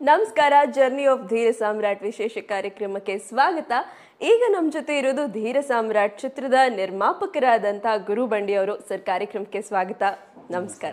ನಮಸ್ಕಾರ journey of ಧೀರ ಸಾಮ್ರಾಟ್ ವಿಶೇಷ ಕಾರ್ಯಕ್ರಮಕ್ಕೆ ಸ್ವಾಗತ ಈಗ ನಮ್ಮ ಜೊತೆ ಇರೋದು ಧೀರ ಸಾಮ್ರಾಟ್ ಚಿತ್ರದ ನಿರ್ಮಾಪಕರಾದಂಥ ಗುರು ಬಂಡಿ ಅವರು ಸರ್ ಕಾರ್ಯಕ್ರಮಕ್ಕೆ ಸ್ವಾಗತ ನಮಸ್ಕಾರ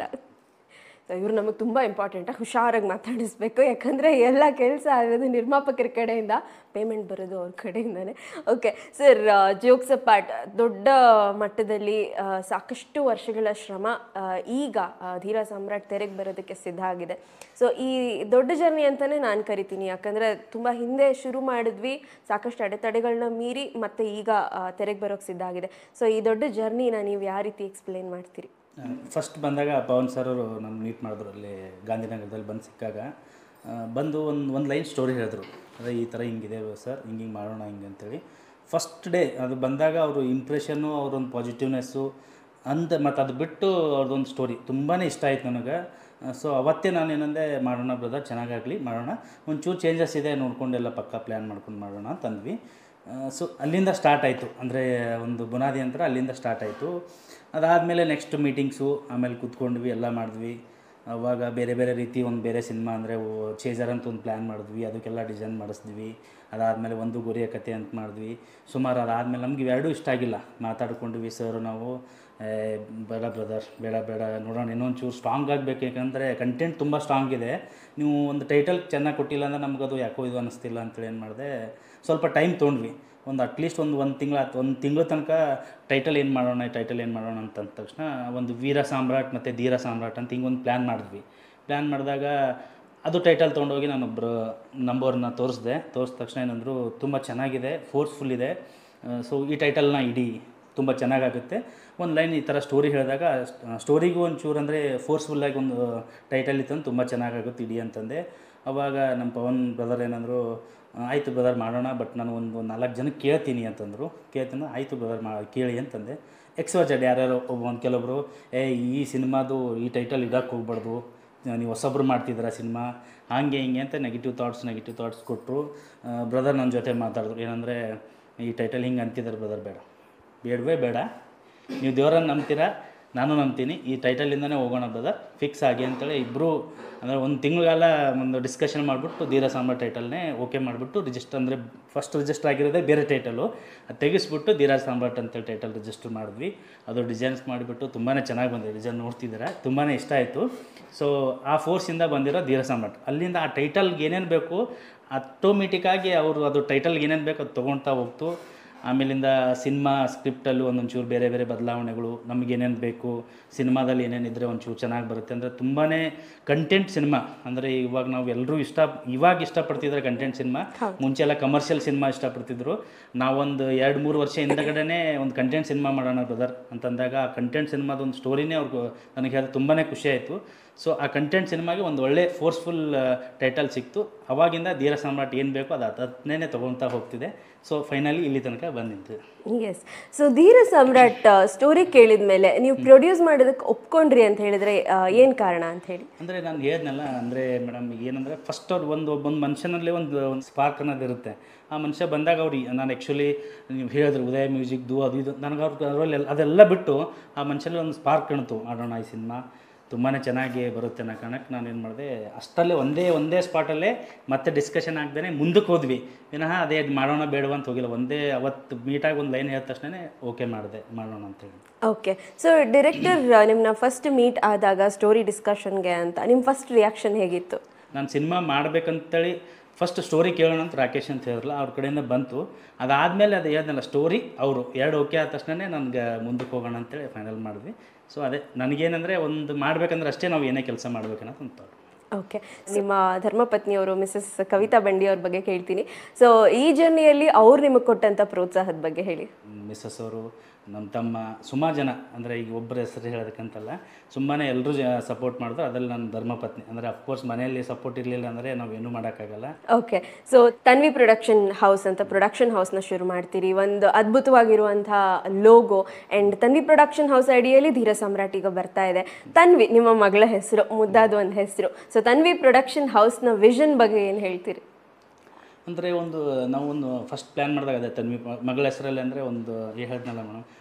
ಇವರು ನಮಗೆ ತುಂಬ ಇಂಪಾರ್ಟೆಂಟಾಗಿ ಹುಷಾರಾಗಿ ಮಾತಾಡಿಸ್ಬೇಕು ಯಾಕಂದರೆ ಎಲ್ಲ ಕೆಲಸ ಆಗೋದು ನಿರ್ಮಾಪಕರ ಕಡೆಯಿಂದ ಪೇಮೆಂಟ್ ಬರೋದು ಅವ್ರ ಕಡೆಯಿಂದನೇ ಓಕೆ ಸರ್ ಜೋಕ್ಸ್ ಪಾರ್ಟ್ ದೊಡ್ಡ ಮಟ್ಟದಲ್ಲಿ ಆ, ಸಾಕಷ್ಟು ವರ್ಷಗಳ ಶ್ರಮ ಆ, ಈಗ ಆ, ಧೀರ ಸಾಮ್ರಾಟ್ ತೆರೆಗೆ ಬರೋದಕ್ಕೆ ಸಿದ್ಧ ಆಗಿದೆ ಸೊ ಈ ದೊಡ್ಡ ಜರ್ನಿ ಅಂತಲೇ ನಾನು ಕರಿತೀನಿ ಯಾಕಂದರೆ ತುಂಬ ಹಿಂದೆ ಶುರು ಮಾಡಿದ್ವಿ ಸಾಕಷ್ಟು ಅಡೆತಡೆಗಳನ್ನ ಮೀರಿ ಮತ್ತೆ ಈಗ ಆ, ತೆರೆಗೆ ಬರೋಕ್ಕೆ ಸಿದ್ಧ ಆಗಿದೆ ಸೊ ಈ ದೊಡ್ಡ ಜರ್ನಿನ ನೀವು ಯಾವ ರೀತಿ ಎಕ್ಸ್ಪ್ಲೇನ್ ಮಾಡ್ತೀರಿ ಫಸ್ಟ್ ಬಂದಾಗ ಪವನ್ ಸರ್ ಅವರು ನಮ್ಮ ಮೀಟ್ ಮಾಡಿದ್ರು ಅಲ್ಲಿ ಗಾಂಧಿನಗರದಲ್ಲಿ ಬಂದು ಸಿಕ್ಕಾಗ ಆ, ಬಂದು ಒಂದು ಒಂದು ಲೈನ್ ಸ್ಟೋರಿ ಹೇಳಿದ್ರು ಅದೇ ಈ ಥರ ಹಿಂಗಿದೆ ಸರ್ ಹಿಂಗೆ ಹಿಂಗೆ ಮಾಡೋಣ ಹಿಂಗೆ ಅಂತೇಳಿ ಫಸ್ಟ್ ಡೇ ಅದು ಬಂದಾಗ ಅವರು ಇಂಪ್ರೆಷನ್ನು ಅವ್ರೊಂದು ಪಾಸಿಟಿವ್ನೆಸ್ಸು ಅಂತ ಮತ್ತು ಅದು ಬಿಟ್ಟು ಅವ್ರದ್ದೊಂದು ಸ್ಟೋರಿ ತುಂಬಾ ಇಷ್ಟ ಆಯ್ತು ನನಗೆ ಸೊ ಅವತ್ತೇ ನಾನು ಏನಂದೆ ಮಾಡೋಣ ಬ್ರದರ್ ಚೆನ್ನಾಗಾಗಲಿ ಮಾಡೋಣ ಒಂಚೂರು ಚೇಂಜಸ್ ಇದೆ ನೋಡ್ಕೊಂಡೆಲ್ಲ ಪಕ್ಕ ಪ್ಲ್ಯಾನ್ ಮಾಡ್ಕೊಂಡು ಮಾಡೋಣ ಅಂತಂದ್ವಿ ಸೊ ಅಲ್ಲಿಂದ ಸ್ಟಾರ್ಟ್ ಆಯಿತು ಅಂದರೆ ಒಂದು ಬುನಾದಿ ಅಂತ ಅಲ್ಲಿಂದ ಸ್ಟಾರ್ಟ್ ಆಯಿತು ಅದಾದಮೇಲೆ ನೆಕ್ಸ್ಟ್ ಮೀಟಿಂಗ್ಸು ಆಮೇಲೆ ಕೂತ್ಕೊಂಡ್ವಿ ಎಲ್ಲ ಮಾಡಿದ್ವಿ ಅವಾಗ ಬೇರೆ ಬೇರೆ ರೀತಿ ಒಂದು ಬೇರೆ ಸಿನಿಮಾ ಅಂದರೆ ಚೇಜರ್ ಅಂತ ಒಂದು ಪ್ಲ್ಯಾನ್ ಮಾಡಿದ್ವಿ ಅದಕ್ಕೆಲ್ಲ ಡಿಸೈನ್ ಮಾಡಿಸಿದ್ವಿ ಅದಾದಮೇಲೆ ಒಂದು ಗುರಿಯ ಕತೆ ಅಂತ ಮಾಡಿದ್ವಿ ಸುಮಾರು ಅದಾದಮೇಲೆ ನಮ್ಗೆ ಇವೆರಡೂ ಇಷ್ಟ ಆಗಿಲ್ಲ ಮಾತಾಡ್ಕೊಂಡ್ವಿ ಸರ್ ನಾವು ಏ, ಬೇಡ ಬ್ರದರ್ ಬೇಡ ಬೇಡ ನೋಡೋಣ ಇನ್ನೊಂದು ಚೂರು ಸ್ಟ್ರಾಂಗ್ ಆಗಬೇಕು ಯಾಕಂದರೆ ಕಂಟೆಂಟ್ ತುಂಬ ಸ್ಟ್ರಾಂಗ್ ಇದೆ ನೀವು ಒಂದು ಟೈಟಲ್ ಚೆನ್ನಾಗಿ ಕೊಟ್ಟಿಲ್ಲ ಅಂದ್ರೆ ನಮಗದು ಯಾಕೋ ಇದು ಅನ್ನಿಸ್ತಿಲ್ಲ ಅಂತೇಳಿ ಏನು ಮಾಡಿದೆ ಸ್ವಲ್ಪ ಟೈಮ್ ತೊಗೊಂಡ್ವಿ ಒಂದು ಅಟ್ಲೀಸ್ಟ್ ಒಂದು ಒಂದು ತಿಂಗಳು ಆಯ್ತು ಒಂದು ತಿಂಗಳ ತನಕ ಟೈಟಲ್ ಏನು ಮಾಡೋಣ ಟೈಟಲ್ ಏನು ಮಾಡೋಣ ಅಂತ ಅಂದ ತಕ್ಷಣ ಒಂದು ವೀರ ಸಾಮ್ರಾಟ್ ಮತ್ತು ಧೀರ ಸಾಮ್ರಾಟ್ ಅಂತ ಹಿಂಗೊಂದು ಪ್ಲ್ಯಾನ್ ಮಾಡಿದ್ವಿ ಪ್ಲ್ಯಾನ್ ಮಾಡಿದಾಗ ಅದು ಟೈಟಲ್ ತೊಗೊಂಡೋಗಿ ನಾನೊಬ್ಬರು ನಂಬರ್ನ ತೋರಿಸಿದೆ ತೋರಿಸಿದ ತಕ್ಷಣ ಏನಂದರು ತುಂಬ ಚೆನ್ನಾಗಿದೆ ಫೋರ್ಸ್ಫುಲ್ ಇದೆ ಸೊ ಈ ಟೈಟಲ್ನ ಇಡಿ ತುಂಬ ಚೆನ್ನಾಗಾಗುತ್ತೆ ಒಂದು ಲೈನ್ ಈ ಥರ ಸ್ಟೋರಿ ಹೇಳಿದಾಗ ಸ್ಟೋರಿಗೂ ಒಂಚೂರು ಅಂದರೆ ಫೋರ್ಸ್ಫುಲ್ಲಾಗಿ ಒಂದು ಟೈಟಲ್ ಇತ್ತು ತುಂಬ ಚೆನ್ನಾಗಾಗುತ್ತೆ ಇಡಿ ಅಂತಂದೆ ಅವಾಗ ನಮ್ಮ ಪವನ್ ಬ್ರದರ್ ಏನಂದರು ಆಯಿತು ಬ್ರದರ್ ಮಾಡೋಣ ಬಟ್ ನಾನು ಒಂದು ನಾಲ್ಕು ಜನಕ್ಕೆ ಕೇಳ್ತೀನಿ ಅಂತಂದರು ಕೇಳ್ತೀನಿ ಆಯಿತು ಬ್ರದರ್ ಮಾ ಕೇಳಿ ಅಂತಂದೆ ಎಕ್ಸ್ವರ್ಜೆಡ್ ಯಾರ್ಯಾರು ಒಬ್ಬ ಒಂದು ಕೆಲವೊಬ್ಬರು ಏ ಈ ಸಿನಿಮಾದು ಈ ಟೈಟಲ್ ಇಡಕ್ಕೆ ಹೋಗ್ಬಾರ್ದು ನೀವು ಹೊಸೊಬ್ರು ಮಾಡ್ತಿದ್ದೀರಾ ಸಿನಿಮಾ ಹಾಗೆ ಹಿಂಗೆ ಅಂತ ನೆಗೆಟಿವ್ ಥಾಟ್ಸ್ ನೆಗೆಟಿವ್ ಥಾಟ್ಸ್ ಕೊಟ್ಟರು ಬ್ರದರ್ ನನ್ನ ಜೊತೆ ಮಾತಾಡಿದ್ರು ಏನಂದರೆ ಈ ಟೈಟಲ್ ಹಿಂಗೆ ಅಂತಿದ್ದಾರೆ ಬ್ರದರ್ ಬೇಡ ಬೇಡವೇ ಬೇಡ ನೀವು ದೇವರನ್ನು ನಂಬ್ತೀರಾ ನಾನು ನಂಬ್ತೀನಿ ಈ ಟೈಟಲಿಂದನೇ ಹೋಗೋಣ ಬ್ರದರ್ ಫಿಕ್ಸ್ ಆಗಿ ಅಂತೇಳಿ ಇಬ್ಬರು ಅಂದರೆ ಒಂದು ತಿಂಗಳ ಒಂದು ಡಿಸ್ಕಷನ್ ಮಾಡಿಬಿಟ್ಟು ಧೀರ ಸಾಮ್ರಾಟ್ ಟೈಟಲ್ನೇ ಓಕೆ ಮಾಡಿಬಿಟ್ಟು ರಿಜಿಸ್ಟರ್ ಅಂದರೆ ಫಸ್ಟ್ ರಿಜಿಸ್ಟರ್ ಆಗಿರೋದೇ ಬೇರೆ ಟೈಟಲು ಅದು ತೆಗೆಸ್ಬಿಟ್ಟು ಧೀರ ಸಾಮ್ರಾಟ್ ಅಂತೇಳಿ ಟೈಟಲ್ ರಿಜಿಸ್ಟರ್ ಮಾಡಿದ್ವಿ ಅದು ಡಿಸೈನ್ಸ್ ಮಾಡಿಬಿಟ್ಟು ತುಂಬಾ ಚೆನ್ನಾಗಿ ಬಂದಿದೆ ಡಿಸೈನ್ ನೋಡ್ತಿದ್ದೀರಾ ತುಂಬಾ ಇಷ್ಟ ಆಯಿತು ಸೊ ಆ ಫೋರ್ಸಿಂದ ಬಂದಿರೋ ಧೀರ ಸಾಮ್ರಾಟ್ ಅಲ್ಲಿಂದ ಆ ಟೈಟಲ್ಗೆ ಏನೇನು ಬೇಕು ಆಟೋಮೆಟಿಕ್ಕಾಗಿ ಅವರು ಅದು ಟೈಟಲ್ಗೆ ಏನೇನು ಬೇಕು ಅದು ತೊಗೊಳ್ತಾ ಹೋಗ್ತು ಆಮೇಲಿಂದ ಸಿನಿಮಾ ಸ್ಕ್ರಿಪ್ಟಲ್ಲೂ ಒಂದೊಂಚೂರು ಬೇರೆ ಬೇರೆ ಬದಲಾವಣೆಗಳು ನಮ್ಗೆ ಏನೇನು ಬೇಕು ಸಿನಿಮಾದಲ್ಲಿ ಏನೇನಿದ್ರೆ ಒಂಚೂರು ಚೆನ್ನಾಗಿ ಬರುತ್ತೆ ಅಂದರೆ ತುಂಬಾ ಕಂಟೆಂಟ್ ಸಿನಿಮಾ ಅಂದರೆ ಇವಾಗ ನಾವು ಎಲ್ಲರೂ ಇಷ್ಟ ಇವಾಗ ಇಷ್ಟಪಡ್ತಿದ್ರೆ ಕಂಟೆಂಟ್ ಸಿನಿಮಾ ಮುಂಚೆ ಎಲ್ಲ ಕಮರ್ಷಿಯಲ್ ಸಿನಿಮಾ ಇಷ್ಟಪಡ್ತಿದ್ರು ನಾವೊಂದು ಎರಡು ಮೂರು ವರ್ಷ ಹಿಂದಗಡೆನೇ ಒಂದು ಕಂಟೆಂಟ್ ಸಿನಿಮಾ ಮಾಡೋಣ ಬ್ರದರ್ ಅಂತಂದಾಗ ಆ ಕಂಟೆಂಟ್ ಸಿನಿಮಾದ ಒಂದು ಸ್ಟೋರಿನೇ ಅವ್ರಿಗೆ ನನಗೆ ಹೇಳಿದ್ರೆ ತುಂಬಾ ಖುಷಿ ಆಯಿತು ಸೊ ಆ ಕಂಟೆಂಟ್ ಸಿನಿಮಾಗೆ ಒಂದು ಒಳ್ಳೆ ಫೋರ್ಸ್ಫುಲ್ ಟೈಟಲ್ ಸಿಕ್ತು ಅವಾಗಿಂದ ಧೀರ ಸಾಮ್ರಾಟ್ ಏನು ಬೇಕೋ ಅದು ಅದನ್ನೇ ತೊಗೊಳ್ತಾ ಹೋಗ್ತಿದೆ ಸೊ ಫೈನಲಿ ಇಲ್ಲಿ ತನಕ ಬಂದಿದ್ದು ಎಸ್ ಸೊ ಧೀರ ಸಾಮ್ರಾಟ್ ಸ್ಟೋರಿ ಕೇಳಿದ ಮೇಲೆ ನೀವು ಪ್ರೊಡ್ಯೂಸ್ ಮಾಡೋದಕ್ಕೆ ಒಪ್ಕೊಂಡ್ರಿ ಅಂತ ಹೇಳಿದ್ರೆ ಏನು ಕಾರಣ ಅಂತ ಹೇಳಿ ಅಂದರೆ ನಾನು ಹೇಳಿದ್ನಲ್ಲ ಅಂದರೆ ಮೇಡಮ್ ಏನಂದರೆ ಫಸ್ಟ್ ಅವ್ರು ಒಂದು ಒಬ್ಬೊಂದು ಮನುಷ್ಯನಲ್ಲಿ ಒಂದು ಒಂದು ಸ್ಪಾರ್ಕ್ ಅನ್ನೋದು ಇರುತ್ತೆ ಆ ಮನುಷ್ಯ ಬಂದಾಗ ಅವ್ರು ನಾನು ಆ್ಯಕ್ಚುಲಿ ನೀವು ಹೇಳಿದ್ರು ಉದಯ ಮ್ಯೂಸಿಕ್ದು ಅದು ಇದು ನನಗೆ ಅವ್ರ ಅದರಲ್ಲಿ ಅದೆಲ್ಲ ಬಿಟ್ಟು ಆ ಮನುಷ್ಯನಲ್ಲಿ ಒಂದು ಸ್ಪಾರ್ಕ್ ಕಾಣ್ತು ಮಾಡೋಣ ಈ ಸಿನಿಮಾ ತುಂಬಾ ಚೆನ್ನಾಗಿ ಬರುತ್ತೆ ಅನ್ನೋ ಕಾರಣಕ್ಕೆ ನಾನು ಏನು ಮಾಡಿದೆ ಅಷ್ಟಲ್ಲೇ ಒಂದೇ ಒಂದೇ ಸ್ಪಾಟಲ್ಲೇ ಮತ್ತೆ ಡಿಸ್ಕಷನ್ ಆಗ್ದೇ ಮುಂದಕ್ಕೆ ಹೋದ್ವಿ ವಿನಃ ಅದೇ ಅದ್ ಮಾಡೋಣ ಬೇಡವಾ ಅಂತ ಹೋಗಿಲ್ಲ ಒಂದೇ ಅವತ್ತು ಮೀಟಾಗಿ ಒಂದು ಲೈನ್ ಹೇಳಿದ ತಕ್ಷಣ ಓಕೆ ಮಾಡಿದೆ ಮಾಡೋಣ ಅಂತೇಳಿ ಓಕೆ ಸೊ ಡೈರೆಕ್ಟರ್ ನಿಮ್ಮನ್ನ ಫಸ್ಟ್ ಮೀಟ್ ಆದಾಗ ಸ್ಟೋರಿ ಡಿಸ್ಕಷನ್ಗೆ ಅಂತ ನಿಮ್ಮ ಫಸ್ಟ್ ರಿಯಾಕ್ಷನ್ ಹೇಗಿತ್ತು ನಾನು ಸಿನಿಮಾ ಮಾಡ್ಬೇಕಂತೇಳಿ ಫಸ್ಟ್ ಸ್ಟೋರಿ ಕೇಳೋಣ ಅಂತ ರಾಕೇಶ್ ಅಂತ ಹೇಳಿದ್ರಲ್ಲ ಅವ್ರ ಕಡೆಯಿಂದ ಬಂತು ಅದಾದಮೇಲೆ ಅದು ಹೇಳ್ದಲ್ಲ ಸ್ಟೋರಿ ಅವರು ಎರಡು ಓಕೆ ಆದ ತಕ್ಷಣ ನನಗೆ ಮುಂದಕ್ಕೆ ಹೋಗೋಣ ಅಂತೇಳಿ ಫೈನಲ್ ಮಾಡಿದ್ವಿ ಸೊ ಅದೇ ನನಗೇನಂದರೆ ಒಂದು ಮಾಡ್ಬೇಕಂದ್ರೆ ಅಷ್ಟೇ ನಾವು ಏನೇ ಕೆಲಸ ಮಾಡ್ಬೇಕನ್ನೋದು ಒಂದು thought. ಓಕೆ ನಿಮ್ಮ ಧರ್ಮಪತ್ನಿಯವರು ಮಿಸಸ್ ಕವಿತಾ ಬಂಡಿ ಅವ್ರ ಬಗ್ಗೆ ಕೇಳ್ತೀನಿ ಸೊ ಈ ಜರ್ನಿಯಲ್ಲಿ ಅವ್ರು ನಿಮಗೆ ಕೊಟ್ಟಂಥ ಪ್ರೋತ್ಸಾಹದ ಬಗ್ಗೆ ಹೇಳಿ ಮಿಸ್ಸಸ್ ಅವರು ನಮ್ಮ ತಮ್ಮ ಸುಮಾರು ಜನ ಅಂದರೆ ಈಗ ಒಬ್ಬರ ಹೆಸರು ಹೇಳೋದಕ್ಕಂತಲ್ಲ ಸುಮ್ಮನೆ ಎಲ್ಲರೂ ಸಪೋರ್ಟ್ ಮಾಡಿದ್ರು ಅದರಲ್ಲಿ ನನ್ನ ಧರ್ಮಪತ್ನಿ ಅಂದರೆ ಅಫ್ಕೋರ್ಸ್ ಮನೆಯಲ್ಲಿ ಸಪೋರ್ಟ್ ಇರಲಿಲ್ಲ ಅಂದರೆ ನಾವೇನೂ ಮಾಡೋಕ್ಕಾಗಲ್ಲ okay so Tanvi production house ಅಂತ ಪ್ರೊಡಕ್ಷನ್ ಹೌಸ್ನ ಶುರು ಮಾಡ್ತೀರಿ ಒಂದು ಅದ್ಭುತವಾಗಿರುವಂಥ logo and Tanvi production house ಅಡಿಯಲ್ಲಿ ಧೀರ ಸಾಮ್ರಾಟ್ ಈಗ ಬರ್ತಾ ಇದೆ ತನ್ವಿ ನಿಮ್ಮ ಮಗಳ ಹೆಸರು ಮುದ್ದಾದ ಒಂದು ಹೆಸರು ಸೊ ತನ್ವಿ ಪ್ರೊಡಕ್ಷನ್ ಹೌಸ್ನ ವಿಷನ್ ಬಗ್ಗೆ ಏನು ಹೇಳ್ತೀರಿ ಅಂದರೆ ಒಂದು ನಾವು ಒಂದು ಫಸ್ಟ್ ಪ್ಲ್ಯಾನ್ ಮಾಡಿದಾಗ ಅದೇ ತನ್ವಿ ಮ- ಮಗಳ ಹೆಸರಲ್ಲಿ ಅಂದರೆ ಒಂದು ಏನು ಹೇಳಿದ್ನಲ್ಲ ಮೇಡಮ್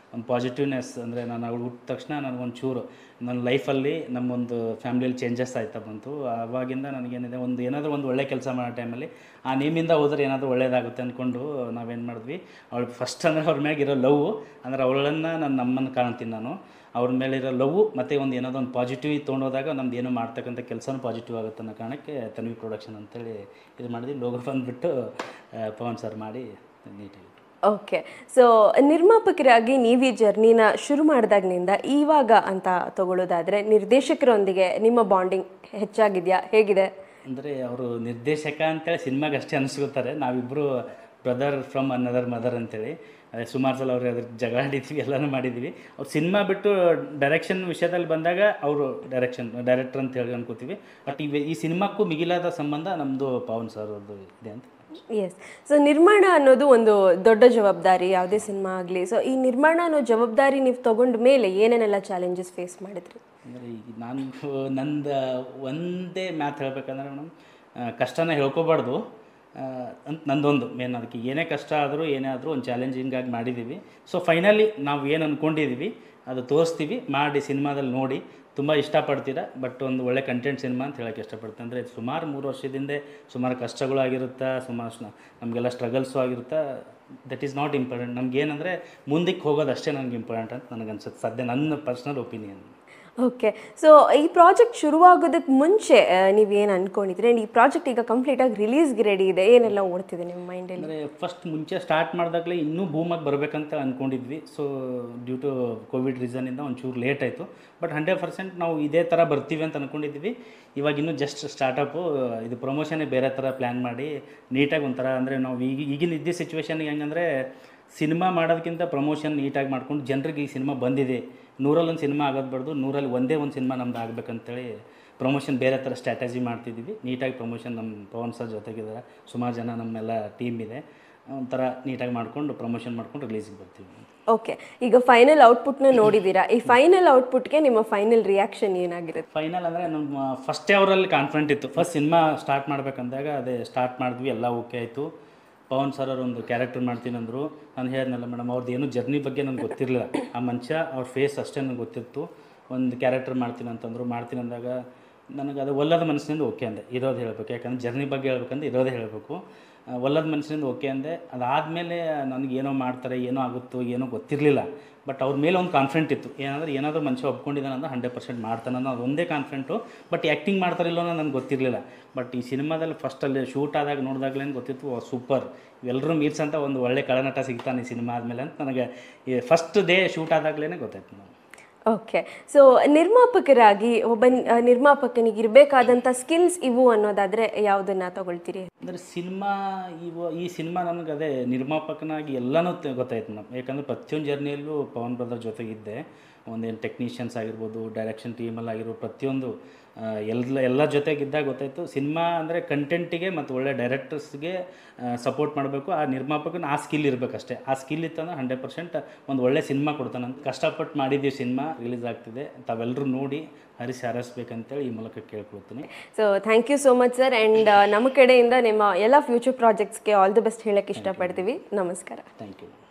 ಒಂದು ಪಾಸಿಟಿವ್ನೆಸ್ ಅಂದರೆ ನಾನು ಅವಳು ಹುಟ್ಟಿದ ತಕ್ಷಣ ನನಗೊಂದು ಚೂರು ನನ್ನ ಲೈಫಲ್ಲಿ ನಮ್ಮೊಂದು ಫ್ಯಾಮಿಲಿಯಲ್ಲಿ ಚೇಂಜಸ್ ಆಯ್ತಾ ಬಂತು ಆವಾಗಿಂದ ನನಗೇನಿದೆ ಒಂದು ಏನಾದರೂ ಒಂದು ಒಳ್ಳೆ ಕೆಲಸ ಮಾಡೋ ಟೈಮಲ್ಲಿ ಆ ನೇಮಿಂದ ಹೋದ್ರೆ ಏನಾದರೂ ಒಳ್ಳೇದಾಗುತ್ತೆ ಅಂದ್ಕೊಂಡು ನಾವೇನು ಮಾಡಿದ್ವಿ ಅವಳು ಫಸ್ಟ್ ಅಂದರೆ ಅವ್ರ ಮ್ಯಾಗ ಇರೋ ಲವ್ ಅಂದರೆ ಅವಳನ್ನು ನನ್ನ ನಮ್ಮನ್ನು ಕಾಣ್ತೀನಿ ನಾನು ಅವ್ರ ಮೇಲೆ ಇರೋ ಲವ್ ಮತ್ತು ಒಂದು ಏನಾದರೂ ಒಂದು ಪಾಸಿಟಿವ್ ತೊಗೊಂಡೋದಾಗ ನಮ್ದು ಏನೋ ಮಾಡ್ತಕ್ಕಂಥ ಕೆಲಸನೂ ಪಾಸಿಟಿವ್ ಆಗುತ್ತೆ ಅನ್ನೋ ಕಾರಣಕ್ಕೆ ತನ್ವಿ ಪ್ರೊಡಕ್ಷನ್ ಅಂತೇಳಿ ಇದು ಮಾಡಿದ್ವಿ ಲೋಗೋ ಬಂದುಬಿಟ್ಟು ಪವನ್ ಸರ್ ಮಾಡಿ ನೀಟಾಗಿ ಓಕೆ ಸೊ ನಿರ್ಮಾಪಕರಾಗಿ ನೀವು ಈ ಜರ್ನಿನ ಶುರು ಮಾಡಿದಾಗಿನಿಂದ ಇವಾಗ ಅಂತ ತಗೊಳ್ಳೋದಾದ್ರೆ ನಿರ್ದೇಶಕರೊಂದಿಗೆ ನಿಮ್ಮ ಬಾಂಡಿಂಗ್ ಹೆಚ್ಚಾಗಿದೆಯಾ ಹೇಗಿದೆ ಅಂದರೆ ಅವರು ನಿರ್ದೇಶಕ ಅಂತೇಳಿ ಸಿನಿಮಾಗೆ ಅಷ್ಟೇ ಅನಿಸ್ಕೊತಾರೆ ನಾವಿಬ್ಬರು ಬ್ರದರ್ ಫ್ರಮ್ ಅನ್ನದರ್ ಮದರ್ ಅಂತೇಳಿ ಅದೇ ಸುಮಾರು ಸಲ ಅವ್ರು ಅದ್ರ ಜಗಳ ಆಡಿದ್ವಿ ಎಲ್ಲನೂ ಮಾಡಿದ್ವಿ ಅವ್ರು ಸಿನಿಮಾ ಬಿಟ್ಟು ಡೈರೆಕ್ಷನ್ ವಿಷಯದಲ್ಲಿ ಬಂದಾಗ ಅವರು ಡೈರೆಕ್ಷನ್ ಡೈರೆಕ್ಟರ್ ಅಂತ ಹೇಳಿ ಅನ್ಕೋತೀವಿ ಬಟ್ ಈ ಈ ಸಿನಿಮಾಕ್ಕೂ ಮಿಗಿಲಾದ ಸಂಬಂಧ ನಮ್ಮದು ಪವನ್ ಸರ್ ಅವ್ರದ್ದು ಇದೆ ಅಂತ ಎಸ್ ಸೊ ನಿರ್ಮಾಣ ಅನ್ನೋದು ಒಂದು ದೊಡ್ಡ ಜವಾಬ್ದಾರಿ ಯಾವುದೇ ಸಿನಿಮಾ ಆಗಲಿ ಸೊ ಈ ನಿರ್ಮಾಣ ಅನ್ನೋ ಜವಾಬ್ದಾರಿ ನೀವು ತಗೊಂಡ ಮೇಲೆ ಏನೇನೆಲ್ಲ ಚಾಲೆಂಜಸ್ ಫೇಸ್ ಮಾಡಿದ್ರಿ ಅಂದರೆ ಈಗ ನಾನು ನಂದು ಒಂದೇ ಮ್ಯಾಥ್ ಹೇಳ್ಬೇಕಂದ್ರೆ ಮೇಡಮ್ ಕಷ್ಟನ ಹೇಳ್ಕೊಬಾರ್ದು ಆ, ಅಂತ ನಂದೊಂದು ಮೇನ್ ಅದಕ್ಕೆ ಏನೇ ಕಷ್ಟ ಆದರೂ ಏನೇ ಆದರೂ ಒಂದು ಚಾಲೆಂಜಿಂಗಾಗಿ ಮಾಡಿದ್ದೀವಿ ಸೊ ಫೈನಲಿ ನಾವು ಏನು ಅಂದ್ಕೊಂಡಿದ್ದೀವಿ ಅದು ತೋರಿಸ್ತೀವಿ ಮಾಡಿ ಸಿನಿಮಾದಲ್ಲಿ ನೋಡಿ ತುಂಬ ಇಷ್ಟಪಡ್ತೀರಾ ಬಟ್ ಒಂದು ಒಳ್ಳೆ ಕಂಟೆಂಟ್ ಸಿನಿಮಾ ಅಂತ ಹೇಳೋಕ್ಕೆ ಇಷ್ಟಪಡ್ತೀನಿ ಅಂದರೆ ಸುಮಾರು ಮೂರು ವರ್ಷದಿಂದ ಸುಮಾರು ಕಷ್ಟಗಳು ಆಗಿರುತ್ತಾ ಸುಮಾರು ಶ್ನ- ನಮಗೆಲ್ಲ ಸ್ಟ್ರಗಲ್ಸು ಆಗಿರುತ್ತಾ ದಟ್ ಈಸ್ ನಾಟ್ ಇಂಪಾರ್ಟೆಂಟ್ ನಮ್ಗೆ ಏನಂದರೆ ಮುಂದಕ್ಕೆ ಹೋಗೋದು ಅಷ್ಟೇ ನನಗೆ ಇಂಪಾರ್ಟೆಂಟ್ ಅಂತ ನನಗನ್ಸುತ್ತೆ ಸದ್ಯ ನನ್ನ ಪರ್ಸ್ನಲ್ ಒಪಿನಿಯನ್ ಓಕೆ ಸೊ ಈ ಪ್ರಾಜೆಕ್ಟ್ ಶುರುವಾಗೋದಕ್ಕೆ ಮುಂಚೆ ನೀವೇನು ಅನ್ಕೊಂಡಿದ್ರಿ ಆ್ಯಂಡ್ ಈ ಪ್ರಾಜೆಕ್ಟ್ ಈಗ ಕಂಪ್ಲೀಟಾಗಿ ರಿಲೀಸ್ಗೆ ರೆಡಿ ಇದೆ ಏನೆಲ್ಲ ಓಡ್ತಿದೆ ನಿಮ್ಮ ಮೈಂಡಲ್ಲಿ ಅಂದರೆ ಫಸ್ಟ್ ಮುಂಚೆ ಸ್ಟಾರ್ಟ್ ಮಾಡಿದಾಗಲೇ ಇನ್ನೂ ಬೂಮಾಗಿ ಬರಬೇಕಂತ ಅಂದ್ಕೊಂಡಿದ್ವಿ ಸೊ ಡ್ಯೂ ಟು ಕೋವಿಡ್ ರೀಸನಿಂದ ಒಂಚೂರು ಲೇಟ್ ಆಯಿತು ಬಟ್ ಹಂಡ್ರೆಡ್ ಪರ್ಸೆಂಟ್ ನಾವು ಇದೇ ಥರ ಬರ್ತೀವಿ ಅಂತ ಅಂದ್ಕೊಂಡಿದ್ವಿ ಇವಾಗ ಇನ್ನೂ ಜಸ್ಟ್ ಸ್ಟಾರ್ಟಪ್ಪು ಇದು ಪ್ರಮೋಷನ್ನೇ ಬೇರೆ ಥರ ಪ್ಲ್ಯಾನ್ ಮಾಡಿ ನೀಟಾಗಿ ಒಂಥರ ಅಂದರೆ ನಾವು ಈಗ ಈಗಿನ ಇದ್ದ ಸಿಚುವೇಶನ್ಗೆ ಹೆಂಗಂದರೆ ಸಿನಿಮಾ ಮಾಡೋದಕ್ಕಿಂತ ಪ್ರಮೋಷನ್ ನೀಟಾಗಿ ಮಾಡ್ಕೊಂಡು ಜನರಿಗೆ ಈ ಸಿನಿಮಾ ಬಂದಿದೆ ನೂರಲ್ಲಿ ಒಂದು ಸಿನಿಮಾ ಆಗೋದ್ಬಾರ್ದು ನೂರಲ್ಲಿ ಒಂದೇ ಒಂದು ಸಿನಿಮಾ ನಮ್ದು ಆಗ್ಬೇಕಂತೇಳಿ ಪ್ರಮೋಷನ್ ಬೇರೆ ಥರ ಸ್ಟ್ರಾಟಜಿ ಮಾಡ್ತಿದ್ದೀವಿ ನೀಟಾಗಿ ಪ್ರಮೋಷನ್ ನಮ್ಮ ಪವನ್ ಸರ್ ಜೊತೆಗಿದ್ದಾರೆ ಸುಮಾರು ಜನ ನಮ್ಮೆಲ್ಲ ಟೀಮ್ ಇದೆ ಒಂಥರ ನೀಟಾಗಿ ಮಾಡ್ಕೊಂಡು ಪ್ರಮೋಷನ್ ಮಾಡ್ಕೊಂಡು ರಿಲೀಸಿಗೆ ಬರ್ತೀವಿ ಓಕೆ ಈಗ ಫೈನಲ್ ಔಟ್ಪುಟ್ನ ನೋಡಿದ್ದೀರಾ ಈ ಫೈನಲ್ ಔಟ್ಪುಟ್ಗೆ ನಿಮ್ಮ ಫೈನಲ್ ರಿಯಾಕ್ಷನ್ ಏನಾಗಿರುತ್ತೆ ಫೈನಲ್ ಅಂದರೆ ನಮ್ಮ ಫಸ್ಟ್ ಅವರಲ್ಲಿ ಕಾನ್ಫಿಡೆಂಟ್ ಇತ್ತು ಫಸ್ಟ್ ಸಿನಿಮಾ ಸ್ಟಾರ್ಟ್ ಮಾಡ್ಬೇಕಂದಾಗ ಅದೇ ಸ್ಟಾರ್ಟ್ ಮಾಡಿದ್ವಿ ಎಲ್ಲ ಓಕೆ ಆಯಿತು ಪವನ್ ಸರ್ ಅವ್ರು ಒಂದು ಕ್ಯಾರೆಕ್ಟರ್ ಮಾಡ್ತೀನಿ ಅಂದರು ನಾನು ಹೇಳಿದ್ನಲ್ಲ ಮೇಡಮ್ ಅವ್ರದ್ದು ಏನು ಜರ್ನಿ ಬಗ್ಗೆ ನನಗೆ ಗೊತ್ತಿರಲಿಲ್ಲ ಆ ಮನುಷ್ಯ ಅವ್ರ ಫೇಸ್ ಅಷ್ಟೇ ನನಗೆ ಗೊತ್ತಿತ್ತು ಒಂದು ಕ್ಯಾರೆಕ್ಟರ್ ಮಾಡ್ತೀನಿ ಅಂತಂದರು ಮಾಡ್ತೀನಿ ಅಂದಾಗ ನನಗೆ ಅದು ಒಲ್ಲದ ಮನಸ್ಸಿನಿಂದ ಓಕೆ ಅಂದೆ ಇರೋದು ಹೇಳಬೇಕು ಯಾಕಂದ್ರೆ ಜರ್ನಿ ಬಗ್ಗೆ ಹೇಳ್ಬೇಕಂದ್ರೆ ಇರೋದೇ ಹೇಳಬೇಕು ಒಲ್ಲದ ಮನಸ್ಸಿನಿಂದ ಓಕೆ ಅಂದೆ ಅದಾದಮೇಲೆ ನನಗೆ ಏನೋ ಮಾಡ್ತಾರೆ ಏನೋ ಆಗುತ್ತೋ ಏನೋ ಗೊತ್ತಿರಲಿಲ್ಲ ಬಟ್ ಅವ್ರ ಮೇಲೆ ಒಂದು ಕಾನ್ಫಿಡೆಂಟ್ ಇತ್ತು ಏನಂದ್ರೆ ಏನಾದರೂ ಮನುಷ್ಯ ಒಪ್ಕೊಂಡಿದ್ದಾನೆ ಅಂದ್ರೆ ಹಂಡ್ರೆಡ್ ಪರ್ಸೆಂಟ್ ಮಾಡ್ತಾನೆ ಅನ್ನೋ ಅದೊಂದೇ ಕಾನ್ಫಿಡೆಂಟು ಬಟ್ ಆ್ಯಕ್ಟಿಂಗ್ ಮಾಡ್ತಾರಿಲ್ಲೋ ಅನ್ನೋ ನನಗೆ ಗೊತ್ತಿರಲಿಲ್ಲ ಬಟ್ ಈ ಸಿನಿಮಾದಲ್ಲಿ ಫಸ್ಟಲ್ಲಿ ಶೂಟ್ ಆದಾಗ ನೋಡಿದಾಗಲೇ ಗೊತ್ತಿತ್ತು ಸೂಪರ್ ಇವೆಲ್ಲರೂ ಮೀರ್ಸಂತ ಒಂದು ಒಳ್ಳೆ ಕಳನಟ ಸಿಗ್ತಾನೆ ಈ ಸಿನಿಮಾ ಆದಮೇಲೆ ಅಂತ ನನಗೆ ಈ ಫಸ್ಟ್ ಡೇ ಶೂಟ್ ಆದಾಗಲೇ ಗೊತ್ತಾಯ್ತು ನನಗೆ ಓಕೆ ಸೊ ನಿರ್ಮಾಪಕರಾಗಿ ಒಬ್ಬ ನ- ನಿರ್ಮಾಪಕನಿಗೆ ಇರಬೇಕಾದಂಥ ಸ್ಕಿಲ್ಸ್ ಇವು ಅನ್ನೋದಾದರೆ ಯಾವುದನ್ನ ತಗೊಳ್ತೀರಿ ಅಂದರೆ ಸಿನಿಮಾ ಇವ ಈ ಸಿನಿಮಾ ನನಗೆ ಅದೇ ನಿರ್ಮಾಪಕನಾಗಿ ಎಲ್ಲನೂ ತ- ಗೊತ್ತಾಯ್ತು ನಮ್ಗೆ ಯಾಕಂದರೆ ಪ್ರತಿಯೊಂದು ಜರ್ನಿಯಲ್ಲೂ ಪವನ್ ಬ್ರದರ್ ಜೊತೆಗಿದ್ದೆ ಒಂದೇನು ಟೆಕ್ನಿಷಿಯನ್ಸ್ ಆಗಿರ್ಬೋದು ಡೈರೆಕ್ಷನ್ ಟೀಮಲ್ಲಿ ಆಗಿರ್ಬೋದು ಪ್ರತಿಯೊಂದು ಆ, ಎಲ್ಲ ಎಲ್ಲ ಜೊತೆಗಿದ್ದಾಗ ಗೊತ್ತಾಯಿತು ಸಿನಿಮಾ ಅಂದರೆ ಕಂಟೆಂಟಿಗೆ ಮತ್ತು ಒಳ್ಳೆ ಡೈರೆಕ್ಟರ್ಸ್ಗೆ ಸಪೋರ್ಟ್ ಮಾಡಬೇಕು ಆ ನಿರ್ಮಾಪಕನ ಆ ಸ್ಕಿಲ್ ಇರಬೇಕಷ್ಟೇ ಆ ಸ್ಕಿಲ್ ಇತ್ತಂದ್ರೆ ಹಂಡ್ರೆಡ್ ಪರ್ಸೆಂಟ್ ಒಂದು ಒಳ್ಳೆ ಸಿನಿಮಾ ಕೊಡ್ತಾನಂತ ಕಷ್ಟಪಟ್ಟು ಮಾಡಿದ್ದೀವಿ ಸಿನಿಮಾ ರಿಲೀಸ್ ಆಗ್ತಿದೆ ತಾವೆಲ್ಲರೂ ನೋಡಿ ಹರಿಸಿ ಹಾರೈಸ್ಬೇಕಂತೇಳಿ ಈ ಮೂಲಕ ಕೇಳ್ಕೊಳ್ತೀನಿ so thank you so much sir and ನಮ್ಮ ಕಡೆಯಿಂದ ನಿಮ್ಮ ಎಲ್ಲ ಫ್ಯೂಚರ್ ಪ್ರಾಜೆಕ್ಟ್ಸ್ಗೆ ಆಲ್ ದಿ ಬೆಸ್ಟ್ ಹೇಳಕ್ಕೆ ಇಷ್ಟಪಡ್ತೀವಿ ನಮಸ್ಕಾರ ಥ್ಯಾಂಕ್ ಯು